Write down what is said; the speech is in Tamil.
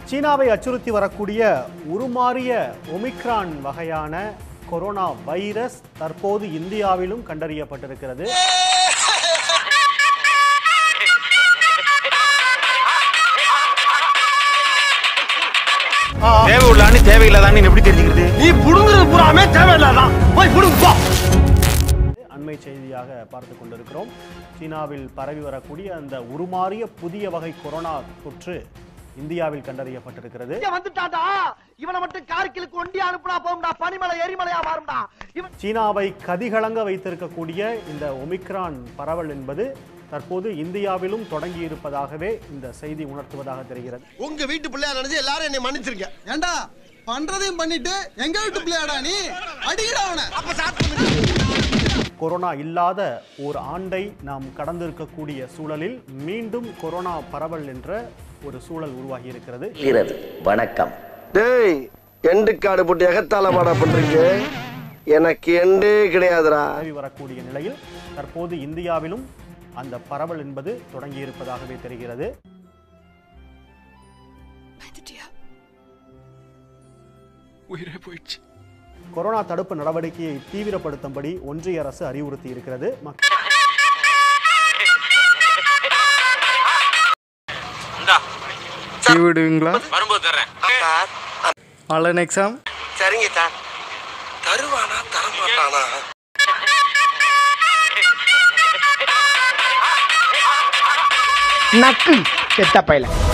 சீனாவை அச்சுறுத்தி வரக்கூடிய உருமாறிய ஒமிக்ரான் வகையான கொரோனா வைரஸ் தற்போது இந்தியாவிலும் கண்டறியப்பட்டிருக்கிறது தேவை உள்ளான்னு தேவையில்லாதான்னு எப்படி தெரிஞ்சுக்கிறது நீ புடுங்குறது பூராமே தேவையில்லாதான் போய் புடுங்க போ அண்மை செய்தியாக பார்த்து கொண்டிருக்கிறோம் சீனாவில் பரவி வரக்கூடிய அந்த உருமாறிய புதிய வகை கொரோனா தொற்று இந்தியாவில் கண்டறியப்பட்டிருக்கிறது இங்க வந்துட்டாடா இவனை மட்டும் கார்கிலுக்கு ஒண்டி அனுப்புனா போகும்டா பனிமலை எரிமலையா மாறும்டா இவன் சீனாவை கதிகலங்க வைத்திருக்கக்கூடிய இந்த ஒமிக்ரான் பரவல் என்பது தற்போது இந்தியாவிலும் தொடங்கி இருப்பதாகவே இந்த செய்தி உணர்த்துவதாக தெரிகிறது உங்க வீட்டு பிள்ளையா நினைச்சு எல்லாரும் என்னை மன்னிச்சிருங்க ஏண்டா பண்றதையும் பண்ணிட்டு எங்க வீட்டு பிள்ளையாடா நீ அடிக்கடா அவனை அப்ப ஸ்டார்ட் பண்ணுங்க கொரோனா இல்லாத ஒரு ஆண்டை நாம் கடந்திருக்கக்கூடிய சூழலில் மீண்டும் கொரோனா பரவல் என்ற ஒரு சூழல் உருவாகி இருக்கிறது இருக்கிறது வணக்கம் டேய் எண்டு காடு போட்டு எகத்தால மாடா பண்றீங்க எனக்கு எண்டே கிடையாதுடா பரவி வரக்கூடிய நிலையில் தற்போது இந்தியாவிலும் அந்த பரவல் என்பது தொடங்கி இருப்பதாகவே தெரிகிறது உயிரே போயிடுச்சு கொரோனா தடுப்பு நடவடிக்கையை தீவிரப்படுத்தும்படி ஒன்றிய அரசு அறிவுறுத்தி இருக்கிறது மக்- விடுவீங்களா வரும்போது தர்றேன் ஆன்லைன் எக்ஸாம் சரிங்க சார் தருவானா தரமாட்டானா நக்கு செத்த பையல